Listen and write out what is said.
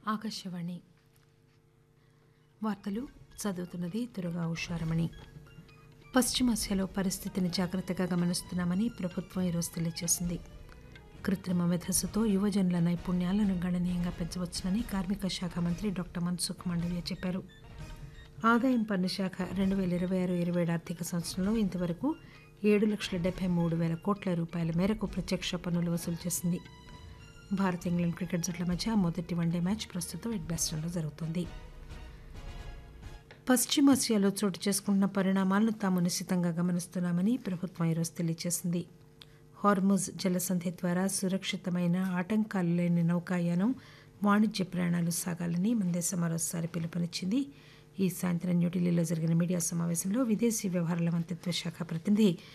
ఆకాశవాణి వార్తలు చదువుతున్నది దుర్గా ఉషారమణి పశ్చిమాసియాలో పరిస్థితిని జాగ్రత్తగా గమనిస్తున్నామని ప్రభుత్వం ఈరోజు తెలియజేసింది కృత్రిమ మెధస్సుతో యువజనుల నైపుణ్యాలను గణనీయంగా పెంచవచ్చునని కార్మిక శాఖ మంత్రి డాక్టర్ మన్సుఖ్ మండవ్య చెప్పారు ఆదాయం పన్ను శాఖ రెండు వేల ఇరవై ఆరు ఇరవై ఏడు ఆర్థిక సంవత్సరంలో ఇంతవరకు ఏడు లక్షల డెబ్బై మూడు వేల కోట్ల రూపాయల మేరకు ప్రత్యక్ష పన్నులు వసూలు చేసింది భారత్ ఇంగ్లాండ్ క్రికెట్ జట్ల మధ్య మొదటి వన్డే మ్యాచ్ ప్రస్తుతం ఎడ్బాస్టన్లో జరుగుతోంది పశ్చిమాసియాలో చోటు చేసుకుంటున్న పరిణామాలను తాము నిశితంగా గమనిస్తున్నామని ప్రభుత్వం ఈరోజు తెలియజేసింది హార్ముజ్ జలసంధి ద్వారా సురక్షితమైన ఆటంకాలు లేని నౌకాయానం వాణిజ్య ప్రయాణాలు సాగాలని మన దేశం మరోసారి పిలుపునిచ్చింది ఈ సాయంత్రం న్యూఢిల్లీలో జరిగిన మీడియా సమావేశంలో విదేశీ వ్యవహారాల మంత్రిత్వ శాఖ ప్రతినిధి